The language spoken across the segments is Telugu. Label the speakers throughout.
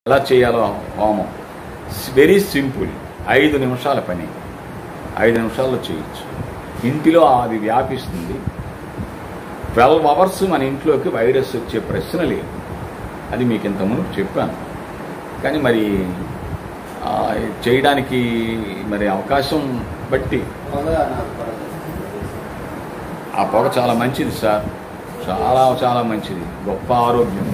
Speaker 1: ఎలా చేయాలో హోమం వెరీ సింపుల్ ఐదు నిమిషాల పని ఐదు నిమిషాల్లో చేయొచ్చు ఇంటిలో అది వ్యాపిస్తుంది ట్వెల్వ్ అవర్స్ మన ఇంట్లోకి వైరస్ వచ్చే ప్రశ్న లేదు అది మీకు ఇంతకుముందు చెప్పాను కానీ మరి ఆ, చేయడానికి మరి అవకాశం బట్టి ఆ పొగ చాలా మంచిది సార్ చాలా చాలా మంచిది గొప్ప ఆరోగ్యం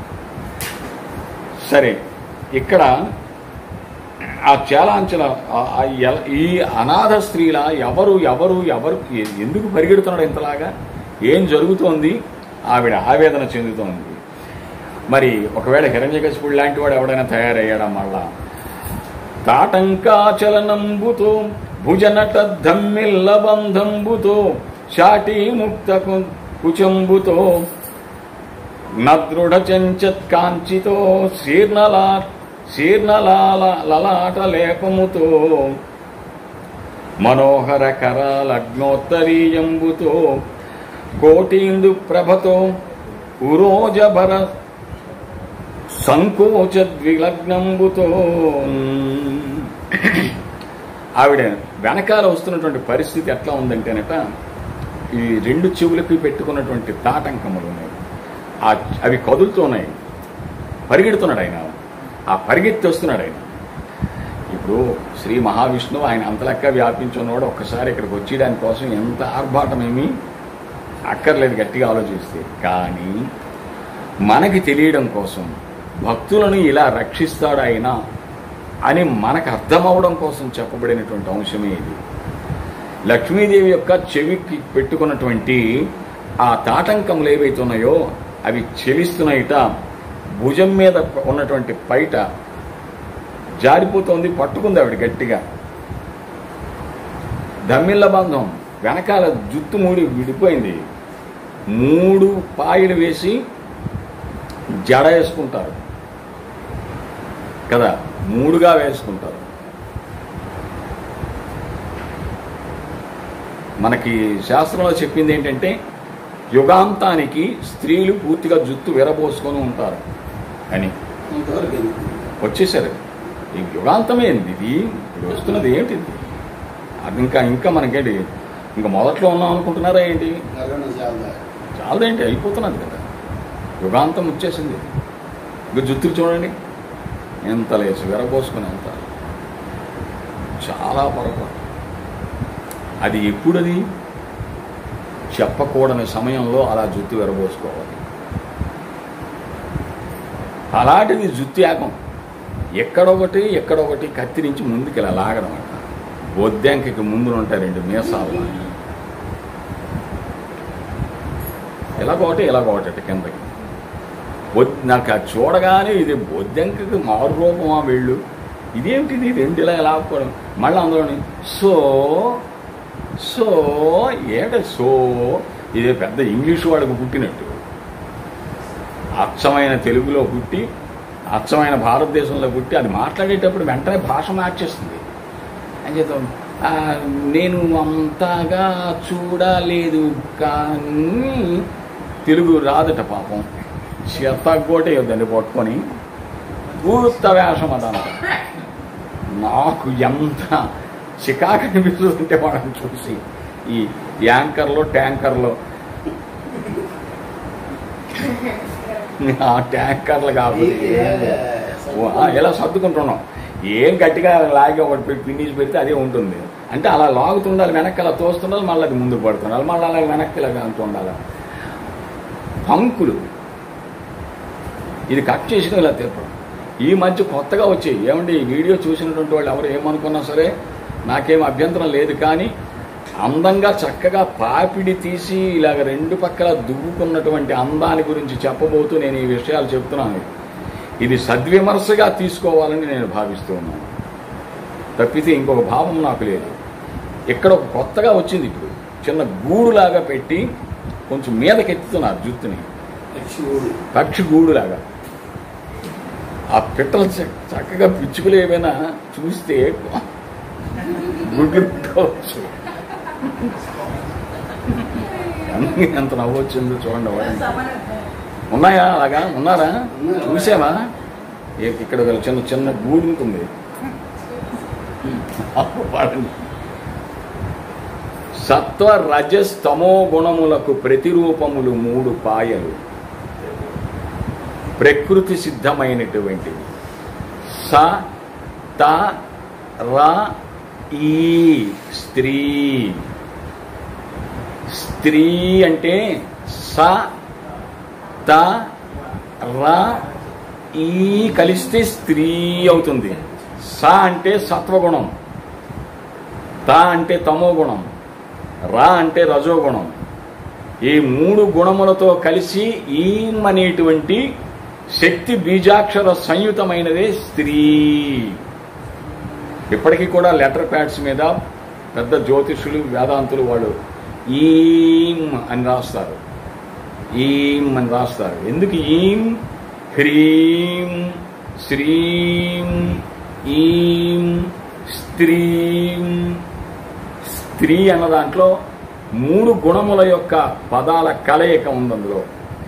Speaker 1: సరే ఇక్కడ ఆ చేలాంచల ఆ- ఆ ఎల- ఈ అనాథ స్త్రీల ఎవరు ఎవరు ఎవరు ఎ- ఎందుకు పరిగెడుతున్నాడు ఇంతలాగా ఏం జరుగుతోంది ఆవిడ ఆవేదన చెందుతోంది మరి ఒకవేళ హిరణ్యకశిపుడు లాంటి వాడు ఎవడైనా తయారయ్యాడా మళ్ళా తాటంకాచలనంబుతో భుజనట ధమ్మిల్ల బంధంబుతో శాటి ముక్త కు- కుచంబుతో నదృఢ చెంచత్కాంచితో శీర్ణలా శీర్ణలాల లలాట లేపముతో మనోహర కరాలగ్నోత్తరీయంబుతో కోటీందు ప్రభతో ఉరోజభర సంకోచ ద్విలగ్నంబుతో ఆవిడ వెనకాల వస్తున్నటువంటి పరిస్థితి ఎట్లా ఉందంటేనట ఈ రెండు చెవులకి పెట్టుకున్నటువంటి తాటంకములు ఉన్నాయి ఆ అవి కదులుతున్నాయి పరిగెడుతున్నాడు ఆయన ఆ పరిగెత్తి వస్తున్నాడు ఆయన ఇప్పుడు శ్రీ మహావిష్ణువు ఆయన అంతలెక్క వ్యాపించున్నవాడు ఒక్కసారి ఇక్కడికి వచ్చేయడానికి కోసం ఎంత ఆర్భాటమేమీ అక్కర్లేదు గట్టిగా ఆలోచిస్తే కానీ మనకి తెలియడం కోసం భక్తులను ఇలా రక్షిస్తాడు ఆయన అని మనకు అర్థమవడం కోసం చెప్పబడినటువంటి అంశమే ఇది లక్ష్మీదేవి యొక్క చెవికి పెట్టుకున్నటువంటి ఆ తాటంకములు ఏవైతే ఉన్నాయో అవి చెలిస్తున్నాయిట భుజం మీద ఉన్నటువంటి పైట జారిపోతోంది పట్టుకుంది ఆవిడ గట్టిగా దమ్మిళ్ళ బంధం వెనకాల జుత్తు మూడి విడిపోయింది మూడు పాయలు వేసి జడ వేసుకుంటారు కదా మూడుగా వేసుకుంటారు మనకి శాస్త్రంలో చెప్పింది ఏంటంటే యుగాంతానికి స్త్రీలు పూర్తిగా జుత్తు విరబోసుకొని ఉంటారు అని
Speaker 2: ఇంతవరకు ఎందుకు?
Speaker 1: వచ్చేసారు ఈ యుగాంతమే ఏంది ఇది ఇప్పుడు వస్తున్నది ఏంటి ఇది? అది ఇంకా ఇంకా మనకేంటి ఇంకా మొదట్లో ఉన్నాం అనుకుంటున్నారా ఏంటి
Speaker 2: కరోనా చాలా
Speaker 1: చాలదేంటి అయిపోతున్నది కదా యుగాంతం వచ్చేసింది ఇంకా జుత్తులు చూడండి ఎంత లేచి విరబోసుకుని ఎంత చాలా పొరపాటు అది ఎప్పుడది చెప్పకూడని సమయంలో అలా జుత్తు విరబోసుకోవాలి అలాంటిది జుత్తు యాగం ఎక్కడొకటి ఎక్కడొకటి కత్తిరించి ముందుకు ఇలా లాగడం అంట బొద్దంకి ముందు ఉంటాయి రెండు మీసాలు ఎలాగొకటి ఎలాగొకటి కిందకి బొద్ నాకు అది చూడగానే ఇది బొద్దంకకి మారు రూపమా వీళ్ళు ఇదేమిటిది రెండు ఇలా ఎలా ఆపుకోవడం మళ్ళీ అందులోని సో సో ఏమిట సో ఇదే పెద్ద ఇంగ్లీష్ వాడికి పుట్టినట్టు అచ్చమైన తెలుగులో పుట్టి అచ్చమైన భారతదేశంలో పుట్టి అది మాట్లాడేటప్పుడు వెంటనే భాష మార్చేస్తుంది అని చెప్తాం "ఆ, నేను అంతగా చూడలేదు కానీ తెలుగు రాదట పాపం చెత్తగోటే దాన్ని పట్టుకొని పూర్త వేషం అదంతా నాకు ఎంత చికాకు అనిపిస్తుంటే వాళ్ళని చూసి ఈ యాంకర్లో ట్యాంకర్లో ఆ ట్యాంకర్లు కాబట్టి ఓ, ఆ, ఇలా సర్దుకుంటున్నాం ఏం గట్టిగా లాగి ఒకటి పెట్టి పిన్నిసి పెడితే అదే ఉంటుంది అంటే అలా లాగుతుండాలి వెనక్కి అలా తోస్తుండాలి మళ్ళీ అది ముందుకు పడుతుండాలి మళ్ళీ అలా వెనక్కి ఇలా అంటూ ఉండాలి పంకులు ఇది కట్ చేసిన ఇలా తిప్పడం ఈ మధ్య కొత్తగా వచ్చాయి ఏమండి ఈ వీడియో చూసినటువంటి వాళ్ళు ఎవరు ఏమనుకున్నా సరే నాకేం అభ్యంతరం లేదు కానీ అందంగా చక్కగా పాపిడి తీసి ఇలాగ రెండు పక్కల దువ్వుకున్నటువంటి అందాన్ని గురించి చెప్పబోతూ నేను ఈ విషయాలు చెప్తున్నాను ఇది సద్విమర్శగా తీసుకోవాలని నేను భావిస్తూ ఉన్నాను తప్పితే ఇంకొక భావం నాకు లేదు ఇక్కడ ఒక కొత్తగా వచ్చింది ఇప్పుడు చిన్న గూడులాగా పెట్టి కొంచెం మీదకెత్తుతున్నారు జుత్తుని
Speaker 2: యక్షుడు
Speaker 1: పక్షి గూడులాగా ఆ పిట్టలు చ- చక్కగా పిచ్చుకలు ఏమైనా చూస్తే గుడ్లు పెట్టుకోవచ్చు ఎంత- ఎంత నవ్వొచ్చిందో చూడండి వాడిని. ఉన్నాయా అలాగా ఉన్నారా చూసావా ఏ- ఇక్కడ ఒక చిన్న చిన్న గూడు ఉంటుంది పాడండి సత్వ రజస్ తమో గుణములకు ప్రతిరూపములు మూడు పాయలు ప్రకృతి సిద్ధమైనటువంటివి స త ర ఈ స్త్రీ స్త్రీ అంటే స త ర ఈ కలిస్తే స్త్రీ అవుతుంది స అంటే సత్వగుణం త అంటే తమో గుణం రా అంటే రజోగుణం ఈ మూడు గుణములతో కలిసి ఈం అనేటువంటి శక్తి బీజాక్షర సంయుతమైనదే స్త్రీ ఇప్పటికీ కూడా లెటర్ ప్యాడ్స్ మీద పెద్ద జ్యోతిషులు వేదాంతులు వాళ్ళు ఈం అని రాస్తారు ఈం అని రాస్తారు ఎందుకు ఈం హ్రీం శ్రీం ఈం స్త్రీం స్త్రీ అన్న దాంట్లో మూడు గుణముల యొక్క పదాల కలయిక ఉంది అందులో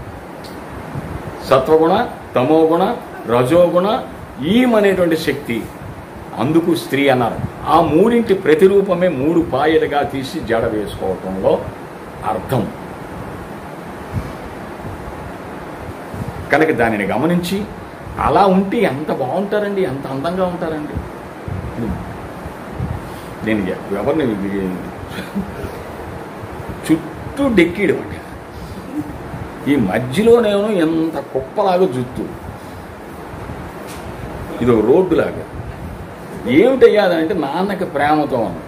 Speaker 1: సత్వగుణ తమోగుణ రజోగుణ ఈం అనేటువంటి శక్తి అందుకు స్త్రీ అన్నారు ఆ మూడింటి ప్రతిరూపమే మూడు పాయలుగా తీసి జడ వేసుకోవటంలో అర్థం కనుక దానిని గమనించి అలా ఉంటే ఎంత బాగుంటారండి ఎంత అందంగా ఉంటారండి నేను ఎవరిని ఇది చుట్టూ డెక్కిడు అండి ఈ మధ్యలోనేమో ఎంత కుప్పలాగా జుత్తు ఇది ఒక రోడ్డులాగా ఏమిటయ్యా అదంటే నాన్నకి ప్రేమతో అన్న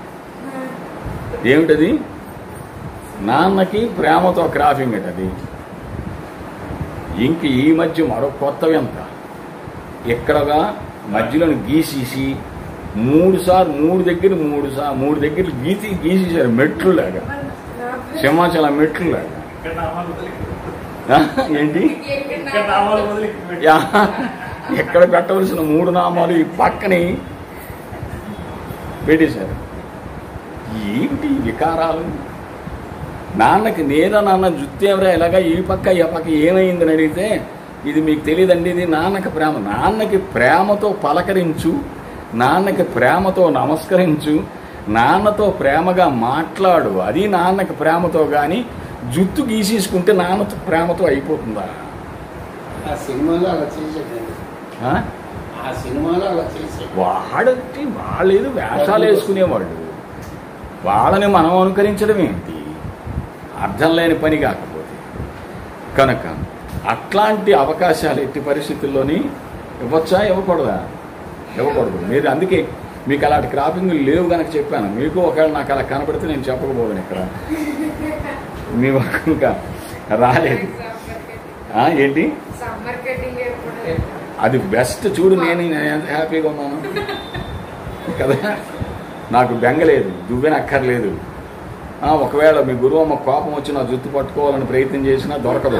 Speaker 1: ఏమిటది నాన్నకి ప్రేమతో క్రాఫింగ్ అట అది ఇంక ఈ మధ్య మరో కొత్తవి ఎంత ఎక్కడగా మధ్యలోని గీసేసి మూడు సార్లు మూడు దగ్గర మూడు సార్ మూడు దగ్గర గీసి గీసేసారు మెట్లు లాగా సింహాచలం మెట్లు లాగా ఆ, ఏంటి యా, ఎక్కడ పెట్టవలసిన మూడు నామాలు ఈ పక్కని పెట్టేశారు ఏంటి ఈ వికారాలు నాన్నకి నేర నాన్న జుత్తేవరా ఇలాగా ఈ పక్క ఈ పక్క ఏమైందని అడిగితే ఇది మీకు తెలియదండి ఇది నాన్నకి ప్రేమ నాన్నకి ప్రేమతో పలకరించు నాన్నకి ప్రేమతో నమస్కరించు నాన్నతో ప్రేమగా మాట్లాడు అది నాన్నకి ప్రేమతో కానీ జుత్తు గీసేసుకుంటే నాన్నతో ప్రేమతో అయిపోతుందా
Speaker 2: ఆ సినిమాలో అలా చేసేటండి
Speaker 1: ఆ?
Speaker 2: ఆ సినిమాలో అలా చేసేది
Speaker 1: వాడంటే వాళ్ళేదో వేషాలు వేసుకునేవాళ్ళు వాళ్ళని మనం అనుకరించడం ఏంటి అర్థం లేని పని కాకపోతే కనుక అట్లాంటి అవకాశాలు ఎట్టి పరిస్థితుల్లోని ఇవ్వచ్చా ఇవ్వకూడదా ఇవ్వకూడదు మీరు అందుకే మీకు అలాంటి క్రాపింగ్ లేవు కనుక చెప్పాను మీకు ఒకవేళ నాకు అలా కనబడితే నేను చెప్పకపోదును ఇక్కడ మీ వరకు ఇంకా రాలేదు ఆ, ఏంటి
Speaker 3: సమ్మర్ కటింగ్ ఎప్పుడు
Speaker 1: అది బెస్ట్ చూడు నేను నేను ఎంత హ్యాపీగా ఉన్నాను కదా నాకు బెంగలేదు దువ్వెనక్కర్లేదు ఆ, ఒకవేళ మీ గురువు అమ్మ కోపం వచ్చి నా జుత్తు పట్టుకోవాలని ప్రయత్నం చేసినా దొరకదు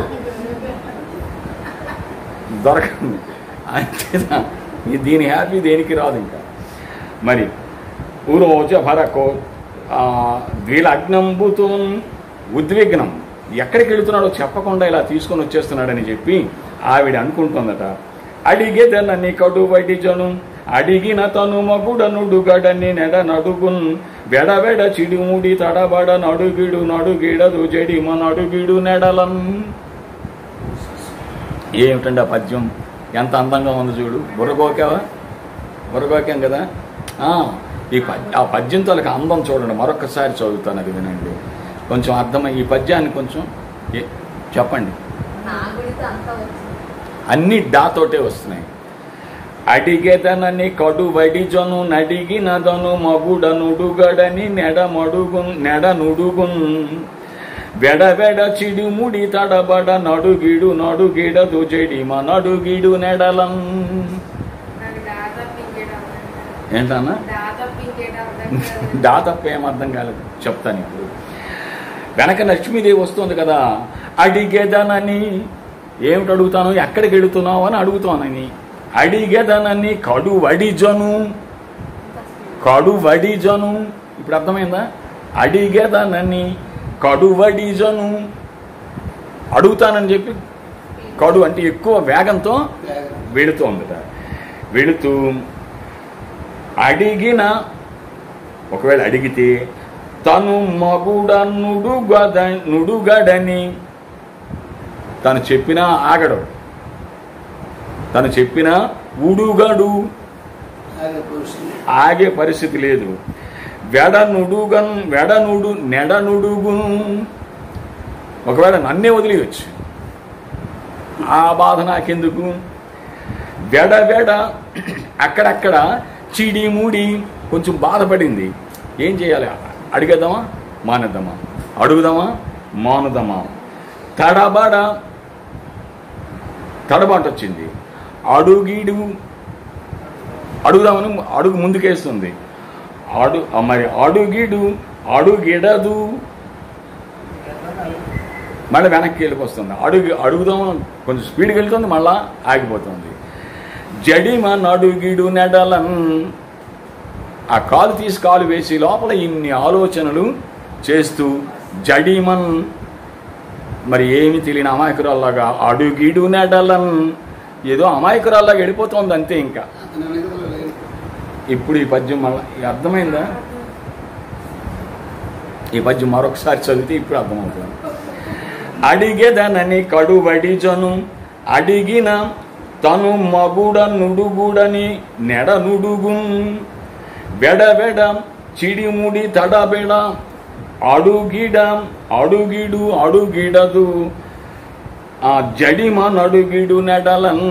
Speaker 1: దొరకదు అంతేనా ఈ దీని హ్యాపీ దేనికి రాదు ఇంకా మరి ఊరోజ భరకో ఆ, ద్విలగ్నంబుతో ఉద్విగ్నం ఎక్కడికి వెళుతున్నాడో చెప్పకుండా ఇలా తీసుకొని వచ్చేస్తున్నాడని చెప్పి ఆవిడ అనుకుంటుందట అడిగేదనని కడు వడిజను అడిగిన తను మగుడనుడు గడని నెడ నడుగున్ వెడవెడ చిడుముడి తడబడ నడుగిడు నడుగిడదు జడిమ నడుగిడు నెడలన్ ఏమిటండి ఆ పద్యం ఎంత అందంగా ఉంది చూడు బుర్రగోకావా బుర్రగోకాం కదా ఆ, ఈ పద్ ఆ పద్యంతో వాళ్ళకి అందం చూడండి మరొకసారి చదువుతాను అది వినండి కొంచెం అర్థమై ఈ పద్యాన్ని కొంచెం ఏ- చెప్పండి
Speaker 3: నా గుడితో అంతా వచ్చింది
Speaker 1: అన్ని డాతోటే వస్తున్నాయి అడిగెదనని కడువడి జను నడిగినదను మగుడనుడుగడని నెడమడుగున్ నెడనుడుగున్ వెడవెడ చిడుముడి తడబడ నడుగిడు నడుగిడదు జడిమ నడుగిడు నెడలం
Speaker 3: నాకు దాదా పింగేయడం
Speaker 1: ఏంటన్నా
Speaker 3: దాదా పింగేయడం
Speaker 1: డా తప్ప ఏం అర్థం కాలేదు చెప్తాను ఇప్పుడు వెనక లక్ష్మీదేవి వస్తుంది కదా అడిగేదనని ఏమిటి అడుగుతాను ఎక్కడికి వెళుతున్నావు అని అడుగుతానని అడిగేదనని కడు వడిజను కడు వడిజను ఇప్పుడు అర్థమైందా అడిగేదనని కడు వడిజను అడుగుతానని చెప్పి కడు అంటే ఎక్కువ వేగంతో వెళుతోందట వెళుతూ అడిగిన ఒకవేళ అడిగితే తను మగుడ నుడుగద నుడుగడని తను చెప్పినా ఆగడు తను చెప్పినా ఉడుగడు
Speaker 2: ఆగే పురుషుని
Speaker 1: ఆగే పరిస్థితి లేదు వెడనుడుగన్ వెడనుడు నెడనుడుగు ఒకవేళ నన్నే వదిలేయచ్చు ఆ బాధ నాకెందుకు వెడ వెడ అక్కడక్కడ చిడి ముడి కొంచెం బాధపడింది ఏం చేయాలి అడిగేద్దామా మానేద్దామా అడుగుదామా మానుదామా తడబడ తడబాటు వచ్చింది అడుగిడు అడుగుదామని అడుగు ముందుకేస్తుంది అడు ఆ మరి అడుగిడు అడుగిడదు మళ్ళీ వెనక్కి వెళ్ళిపోతుంది అడుగు అడుగుదాం కొంచెం స్పీడ్కి వెళ్తుంది మళ్ళా ఆగిపోతుంది జడిమ నడుగిడు నెడలన్ ఆ కాలు తీసి కాలు వేసి లోపల ఇన్ని ఆలోచనలు చేస్తూ జడిమన్ మరి ఏమి తెలియని అమాయకురాల్లాగా అడుగిడు నెడలన్ ఏదో అమాయకురాల్లాగా వెళ్ళిపోతుంది అంతే ఇంకా
Speaker 2: అతని వెనకలో లేదు
Speaker 1: ఇప్పుడు ఈ పద్యం మళ్ళీ ఇది అర్థమైందా ఈ పద్యం మరొకసారి చదివితే ఇప్పుడు అర్థమవుతుంది అడిగేదనని కడుబడిజను అడిగిన తను మగుడ నుడుగుడని నెడ నుడుగున్ వెడవెడ చిడిముడి తడబెడ అడుగిడ అడుగిడు అడుగిడదు ఆ జడిమ నడుగిడు నెడలన్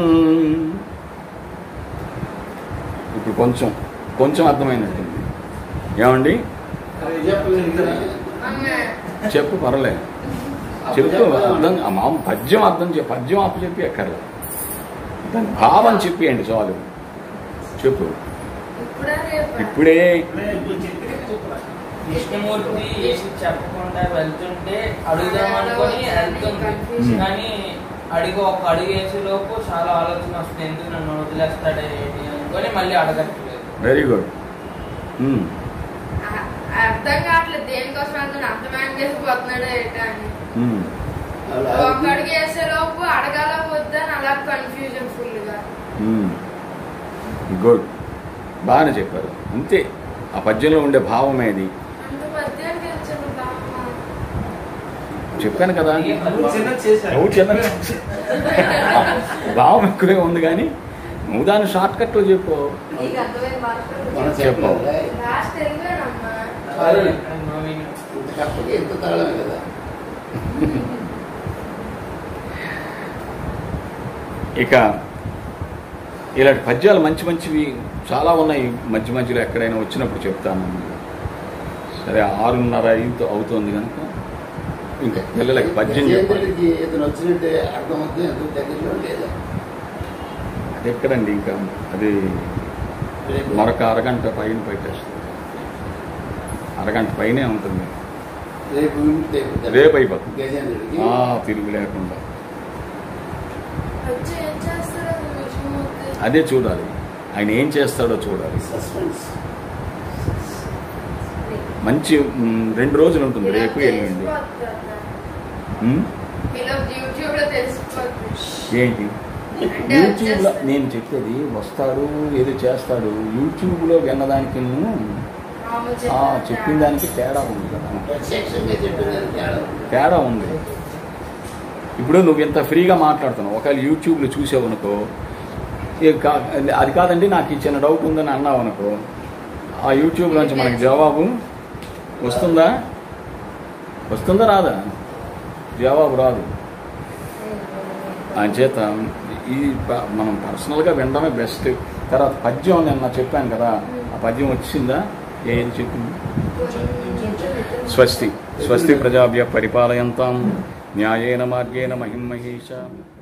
Speaker 1: ఇప్పుడు కొంచెం కొంచెం అర్థమైనట్టుంది ఏమండి
Speaker 2: అది చెప్పలేదు కదా
Speaker 3: అమ్మ
Speaker 1: చెప్పు పర్లేదు చెప్తూ అర్థం ఆ మామ పద్యం అర్థం చెప్పి పద్యం అప్పు చెప్పి ఎక్కర్లే దాని భావం చెప్పేయండి చాలు చెప్పు
Speaker 3: ఇప్పుడా రేపా?
Speaker 1: ఇప్పుడే
Speaker 4: విష్ణుమూర్తి ఏసి చెప్పకుండా వెళ్తుంటే అడుగుదాం అనుకొని వెళ్తుంది కానీ అడిగి ఒక అడుగు వేసే లోపు చాలా ఆలోచన వస్తుంది ఎందుకు నన్ను వదిలేస్తాడే ఏంటి అనుకొని మళ్ళీ అడగట్లేదు
Speaker 1: వెరీ గుడ్
Speaker 3: ఆ- అర్థం కావట్లేదు దేనికోసం అతను అర్థమైన చేసిపోతున్నాడు ఏంటా అని
Speaker 2: అలా
Speaker 3: ఒక అడుగు వేసే లోపు అడగాల వద్దా అని అలా కన్ఫ్యూజన్ ఫుల్ గా
Speaker 1: గుడ్ బాగానే చెప్పారు అంతే ఆ పద్యంలో ఉండే భావం ఏది
Speaker 3: అంత మధ్యాహ్నం వచ్చాను బామ్మ
Speaker 1: చెప్పాను కదా
Speaker 4: నువ్వు చిన్నది చేశావు.
Speaker 1: నువ్వు చిన్న భావం ఎక్కువే ఉంది కానీ నువ్వు దాన్ని షార్ట్ కట్లో చెప్పు
Speaker 3: నీకు అర్థమైన
Speaker 2: మనం
Speaker 3: భాష
Speaker 1: చెప్పు.
Speaker 2: చెప్పలేదు
Speaker 3: లాస్ట్ తెలుగునమ్మా
Speaker 2: సరే.
Speaker 4: నవీన్.
Speaker 2: ఇంత కాకపోతే ఎంత తగలమే కదా
Speaker 1: ఇక ఇలాంటి పద్యాలు మంచి మంచివి చాలా ఉన్నాయి మధ్య మధ్యలో ఎక్కడైనా వచ్చినప్పుడు చెప్తాను సరే ఆరున్నర ఐదు అవుతుంది కనుక ఇంకా పిల్లలకి పద్యం చెప్పాలి
Speaker 2: చేతులకి ఇతను వచ్చినట్టే అర్థం అవుతుంది ఎంత దగ్గరలో లేదా
Speaker 1: అది ఎక్కడండి ఇంకా అది
Speaker 2: రేపు
Speaker 1: మరొక అరగంట పైన పెట్టేస్తుంది అరగంట పైనే ఉంటుంది
Speaker 2: రేపు రేపు
Speaker 1: రేపు అయిపోతుంది
Speaker 2: గజేంద్రుడికి
Speaker 1: ఆ తిరుగు లేకుండా
Speaker 3: వచ్చి ఏం చేస్తారు అది విష్ణుమూర్తి
Speaker 1: అదే చూడాలి ఆయన ఏం చేస్తాడో చూడాలి
Speaker 2: సస్పెన్స్
Speaker 1: మంచి మ్, రెండు రోజులు ఉంటుంది రేపు ఎల్లుండి మ్?
Speaker 3: ఇలా యూట్యూబ్ లో తెలిసిపోతుంది
Speaker 1: ఏంటి
Speaker 3: అంటే
Speaker 1: యూట్యూబ్లో
Speaker 3: వచ్చేస్తుంది.
Speaker 1: నేను చెప్పేది వస్తాడు ఏదో చేస్తాడు యూట్యూబ్లో విన్నదానికి
Speaker 3: రాము
Speaker 1: ఆ,
Speaker 3: చెప్పిన
Speaker 1: చెప్పిన దానికి తేడా ఉంది కదా
Speaker 2: ప్రత్యక్షంగా చెప్పిన తేడా ఉంది.
Speaker 1: తేడా ఉంది ఇప్పుడు నువ్వు ఇంత ఫ్రీగా మాట్లాడుతున్నావు ఒకవేళ యూట్యూబ్లో చూసావు అనుకో ఏ కా- అది కాదండి నాకు ఈ చిన్న డౌట్ ఉందని అన్నావు అనుకో ఆ యూట్యూబ్ నుంచి మనకి జవాబు వస్తుందా వస్తుందా రాదా జవాబు రాదు ఆయన చేత ఈ ప- మనం పర్సనల్గా వినడమే బెస్ట్ తర్వాత పద్యం నిన్న చెప్పాను కదా ఆ పద్యం వచ్చిందా ఏం చెప్పింది స్వస్తి స్వస్తి ప్రజాభ్య పరిపాలయంతాం న్యాయేన మార్గేణ మహిమహేష